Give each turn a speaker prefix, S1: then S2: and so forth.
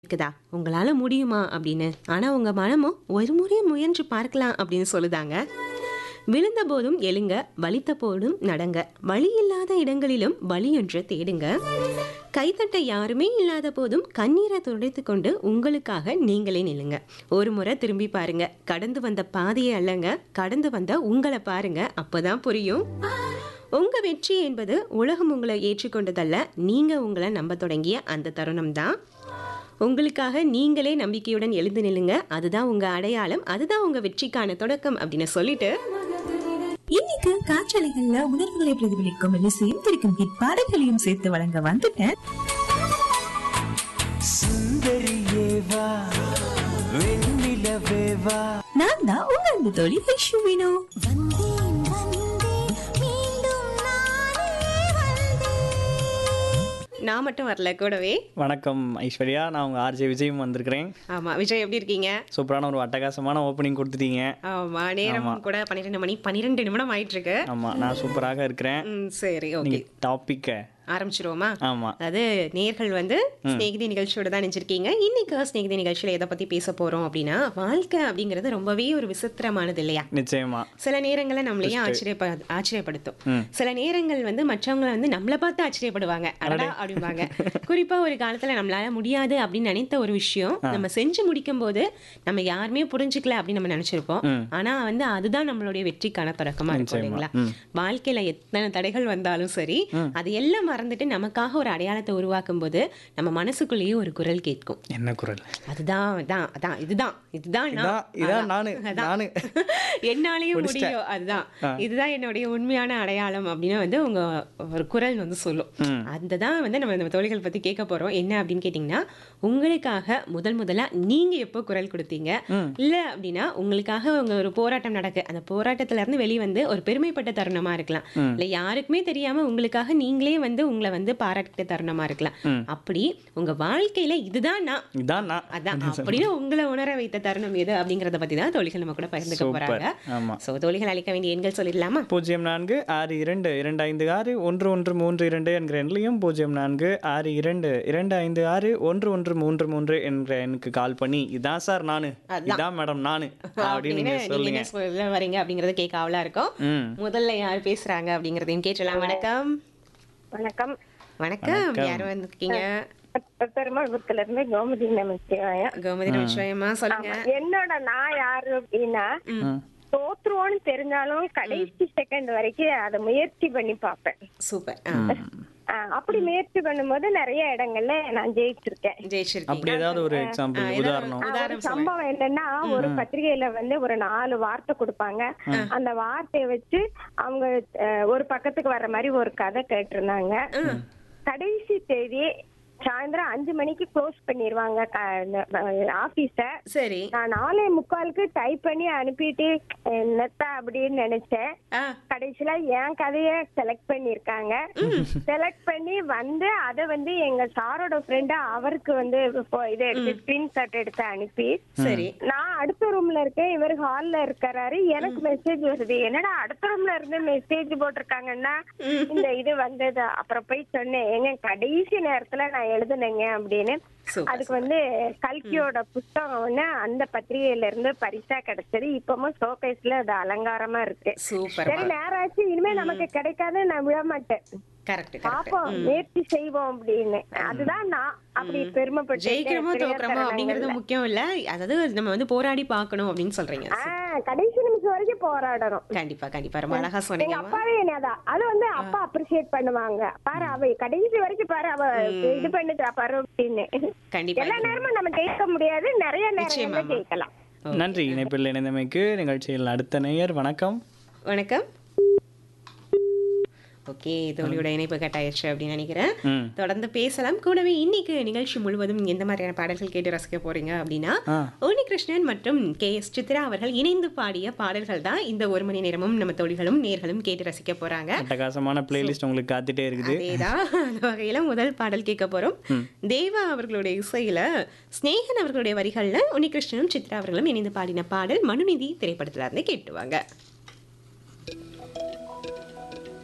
S1: இருக்குதா உங்களால முடியுமா அப்படின்னு ஆனா உங்க மனமும் ஒரு முறை முயன்று பார்க்கலாம் அப்படின்னு சொல்லுதாங்க விழுந்த போதும் எழுங்க வலித்த போதும் நடங்க வழி இல்லாத இடங்களிலும் வழியொன்று தேடுங்க கைத்தட்ட யாருமே இல்லாத போதும் கண்ணீரை துடைத்து கொண்டு உங்களுக்காக நீங்களே நில்லுங்க ஒரு முறை திரும்பி பாருங்க கடந்து வந்த பாதையை அல்லங்க கடந்து வந்த உங்களை பாருங்க அப்பதான் புரியும் உங்க வெற்றி என்பது உலகம் உங்களை ஏற்றுக்கொண்டதல்ல நீங்க உங்களை நம்ப தொடங்கிய அந்த தருணம் தான் உங்களுக்காக நீங்களே நம்பிக்கையுடன் எழுந்து நில்லுங்க அதுதான் உங்க அடையாளம் அதுதான் உங்க வெற்றிக்கான தொடக்கம் அப்படின்னு சொல்லிட்டு
S2: இன்னைக்கு காற்றலைகள்ல உணர்வுகளை பிரதிபலிக்கும் இசையும் திரிக்கும் ஹிட் பாடல்களையும் சேர்த்து வழங்க வந்துட்டேன்
S3: சுந்தரியேவா வெண்ணிலவேவா
S2: நான் தான் உங்க அன்பு தோழி ஐஷுவினோ
S4: வந்தேன் வந்தேன் மீண்டும் நானே வந்தேன்
S1: நான் மட்டும் வரல கூடவே
S5: வணக்கம் ஐஸ்வர்யா நான் உங்கள் ஆர்ஜே விஜயும் வந்திருக்கிறேன்
S1: ஆமா விஜய் எப்படி இருக்கீங்க
S5: சூப்பரான ஒரு அட்டகாசமான ஓப்பனிங் கொடுத்துட்டீங்க
S1: ஆமா நேரம் கூட பன்னிரெண்டு மணி பன்னிரெண்டு நிமிடம் ஆயிட்டு இருக்கு
S5: ஆமாம் நான் சூப்பராக இருக்கிறேன்
S1: ம், சரி ஓகே
S5: நீங்கள் டாப்பிக்கை
S1: ஆரம்பிச்சிருவோமா
S5: ஆமாம்
S1: அதாவது நேர்கள் வந்து ஸ்நேகிதி நிகழ்ச்சியோட தான் நினைச்சிருக்கீங்க இன்னைக்கு ஸ்நேகிதி நிகழ்ச்சியில எதை பத்தி பேச போறோம் அப்படின்னா வாழ்க்கை அப்படிங்கிறது ரொம்பவே ஒரு விசித்திரமானது இல்லையா
S5: நிச்சயமா
S1: சில நேரங்களில் நம்மளையே ஆச்சரியப்ப ஆச்சரியப்படுத்தும் சில நேரங்கள் வந்து மற்றவங்க வந்து நம்மளை பார்த்து ஆச்சரியப்படுவாங்க அடடா அப்படிம்பாங்க குறிப்பா ஒரு காலத்துல நம்மளால முடியாது அப்படின்னு நினைத்த ஒரு விஷயம் நம்ம செஞ்சு முடிக்கும் போது நம்ம யாருமே புரிஞ்சுக்கல அப்படின்னு நம்ம நினைச்சிருப்போம் ஆனா வந்து அதுதான் நம்மளுடைய வெற்றிக்கான தொடக்கமா இருக்கும் இல்லைங்களா வாழ்க்கையில எத்தனை தடைகள் வந்தாலும் சரி அது எல்லாம் மறந்துட்டு நமக்காக ஒரு அடையாளத்தை உருவாக்கும் போது நம்ம மனசுக்குள்ளேயே ஒரு குரல் கேட்கும்
S5: என்ன குரல்
S1: அதுதான் அதான் அதான் இதுதான் இதுதான் நான்.
S5: இதான், இதான் நானு,
S1: அதான்.
S5: நானு.
S1: என்னாலேயும்
S5: பிடிச்சிட்டேன்.
S1: முடியும் அதுதான் இதுதான் என்னுடைய உண்மையான அடையாளம் அப்படின்னு வந்து உங்க ஒரு குரல் வந்து சொல்லும் அந்த தான் வந்து நம்ம நம்ம தோழிகள் பத்தி கேட்க போறோம் என்ன அப்படின்னு கேட்டிங்கன்னா உங்களுக்காக முதல் முதலா நீங்க எப்போ குரல் கொடுத்தீங்க இல்ல அப்படின்னா உங்களுக்காக உங்க ஒரு போராட்டம் நடக்கு அந்த போராட்டத்துல இருந்து வெளியே வந்து ஒரு பெருமைப்பட்ட தருணமா இருக்கலாம் இல்ல யாருக்குமே தெரியாம உங்களுக்காக நீங்களே வந்து உங்களை வந்து பாராட்ட தருணமா இருக்கலாம் அப்படி உங்க வாழ்க்கையில இதுதான் நான்
S5: இதான் நான்
S1: அதான் அப்படின்னு உங்களை உணர வைத்த தருணம் எது அப்படிங்கறத பத்தி தான் தோழிகள் நம்ம கூட பகிர்ந்துக்க
S5: சூப்பர்
S1: போறாங்க
S5: ஆமா
S1: சோ தோழிகள் அளிக்க வேண்டிய எண்கள் சொல்லிடலாமா
S5: பூஜ்ஜியம் நான்கு ஆறு இரண்டு இரண்டு ஐந்து ஆறு ஒன்று ஒன்று மூன்று இரண்டு என்கிற எண்ணிலையும் பூஜ்ஜியம் நான்கு ஆறு இரண்டு இரண்டு ஐந்து ஆறு ஒன்று ஒன்று மூன்று மூன்று என்கிற எண்ணுக்கு கால் பண்ணி இதான் சார் நானு இதான் மேடம் நானு அப்படின்னு
S1: அப்படின்னு
S5: நீங்க
S1: நீங்க
S5: சொல்லுங்க
S1: என்ன சொல்ல வரீங்க அப்படிங்கறத கேட்க ஆவலா இருக்கும்
S5: ம்
S1: முதல்ல யார் பேசுறாங்க அப்படிங்கறதையும் கேட்டலாம் வணக்கம்
S6: வணக்கம்
S1: வணக்கம் யார் வந்திருக்கீங்க
S6: பெருமாள்புரத்துல இருந்து கோமதி நமச்சிவாயம்
S1: கோமதி நமச்சிவாயம்மா சொல்லுங்க
S6: என்னோட நான் யாரு அப்படின்னா தோத்துருவோன்னு தெரிஞ்சாலும் கடைசி செகண்ட் வரைக்கும் அதை முயற்சி பண்ணி பார்ப்பேன்
S1: சூப்பர்
S6: ஆ, அப்படி முயற்சி பண்ணும்போது நிறைய இடங்கள்ல நான் ஜெயிச்சிருக்கேன்
S1: ஜெயிச்சிருக்கீங்க
S5: அப்படி ஏதாவது ஒரு எக்ஸாம்பிள் உதாரணம்
S6: ஆ, ஒரு சம்பவம் என்னன்னா ஒரு பத்திரிகையில வந்து ஒரு நாலு வார்த்தை கொடுப்பாங்க அந்த வார்த்தையை வச்சு அவங்க அஹ், ஒரு பக்கத்துக்கு வர்ற மாதிரி ஒரு கதை கேட்டிருந்தாங்க கடைசி தேதி சாயந்தரம் அஞ்சு மணிக்கு க்ளோஸ் பண்ணிடுவாங்க ஆபீஸ
S1: சரி
S6: நான் நாலே முக்காலுக்கு டைப் பண்ணி அனுப்பிட்டு என்னத்தா அப்படின்னு நினைச்சேன்
S1: ஆ
S6: கடைசியில என் கதைய செலக்ட் பண்ணிருக்காங்க செலக்ட் பண்ணி வந்து அத வந்து எங்க சாரோட ஃப்ரெண்ட் அவருக்கு வந்து இப்போ இதை எடுத்து ஸ்கிரீன்ஷாட் எடுத்து அனுப்பி
S1: சரி
S6: நான் அடுத்த ரூம்ல இருக்கேன் இவர் ஹால்ல இருக்கறாரு எனக்கு மெசேஜ் வருது என்னடா அடுத்த ரூம்ல இருந்து மெசேஜ் போட்டிருக்காங்கன்னா இந்த இது வந்தது அப்புறம் போய் சொன்னேன் ஏங்க கடைசி நேரத்துல நான் எழுதுனேங்க அப்படின்னு
S1: சூப்பர்
S6: அதுக்கு வந்து கல்கியோட புஸ்தகம் வந்து அந்த பத்திரிகையில இருந்து பரிசா கிடைச்சது இப்பவும் ஷோகேஸ்ல அது அலங்காரமா இருக்கு
S1: சூப்பர்
S6: சரி நேரம் ஆச்சு இனிமே நமக்கு கிடைக்காது நான் விட மாட்டேன்
S1: கரெக்ட் கரெக்ட்
S6: பாப்போம் முயற்சி செய்வோம் அப்படின்னு அதுதான் நான் அப்படி பெருமைப்பட்டு
S1: ஜெயிக்கிறோமோ தோக்குறோமோ அப்படிங்கிறது முக்கியம் இல்ல அதாவது நம்ம வந்து போராடி பார்க்கணும் அப்படின்னு சொல்றீங்க
S6: கடைசி நிமிஷம் வரைக்கும் போராடணும்
S1: கண்டிப்பா கண்டிப்பா ரொம்ப அழகா
S6: எங்க
S1: சொன்னீங்க
S6: அப்பாவே என்னதான் அது வந்து அப்பா அப்ரிசியேட் பண்ணுவாங்க பாரு அவ கடைசி வரைக்கும் பாரு அவ இது பண்ணுதா பாரு அப்படின்னு
S1: கண்டிப்பா
S6: எல்லா நேரமும் நம்ம ஜெயிக்க முடியாது நிறைய நேரங்கள்ல
S1: நிச்சயமாம்மா.
S6: ஜெயிக்கலாம்
S5: நன்றி இணைப்பில் இணைந்தமைக்கு நிகழ்ச்சியில் அடுத்த நேயர் வணக்கம்
S1: வணக்கம் ஓகே தோழியோட இணைப்பு கட்டாயிருச்சு அப்படின்னு நினைக்கிறேன்
S5: ம்
S1: தொடர்ந்து பேசலாம் கூடவே இன்னைக்கு நிகழ்ச்சி முழுவதும் எந்த மாதிரியான பாடல்கள் கேட்டு ரசிக்க போறீங்க அப்படின்னா
S5: ஆ.
S1: ஓனி கிருஷ்ணன் மற்றும் கே எஸ் சித்ரா அவர்கள் இணைந்து பாடிய பாடல்கள் தான் இந்த ஒரு மணி நேரமும் நம்ம தோழிகளும் நேர்களும் கேட்டு ரசிக்க போறாங்க
S5: அட்டகாசமான பிளேலிஸ்ட் உங்களுக்கு காத்துட்டே இருக்குது
S1: அதேதான் அந்த வகையில முதல் பாடல் கேட்க போறோம் தேவா அவர்களுடைய இசையில ஸ்னேகன் அவர்களுடைய வரிகள்ல உன்னிகிருஷ்ணனும் சித்ரா அவர்களும் இணைந்து பாடின பாடல் மனுநிதி திரைப்படத்துல இருந்து கேட்டுவாங்க